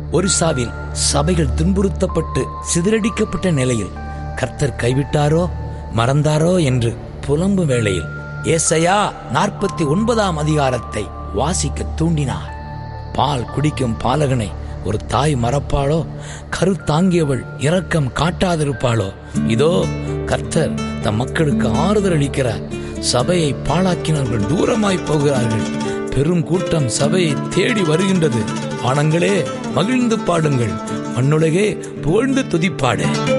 ஒரிசாவில் சபைகள் துன்புறுத்தப்பட்டு சிதறடிக்கப்பட்ட நிலையில் கர்த்தர் கைவிட்டாரோ மறந்தாரோ என்று புலம்பும் வேளையில் ஏசையா நாற்பத்தி ஒன்பதாம் அதிகாரத்தை வாசிக்க தூண்டினார் பால் குடிக்கும் பாலகனை ஒரு தாய் மறப்பாளோ கரு தாங்கியவள் இரக்கம் காட்டாதிருப்பாளோ இதோ கர்த்தர் தம் மக்களுக்கு ஆறுதல் அளிக்கிறார் சபையை பாழாக்கினவர்கள் தூரமாய் போகிறார்கள் பெரும் கூட்டம் சபையை தேடி வருகின்றது ஆனங்களே மகிழ்ந்து பாடுங்கள் மண்ணுலகே புகழ்ந்து துதிப்பாடு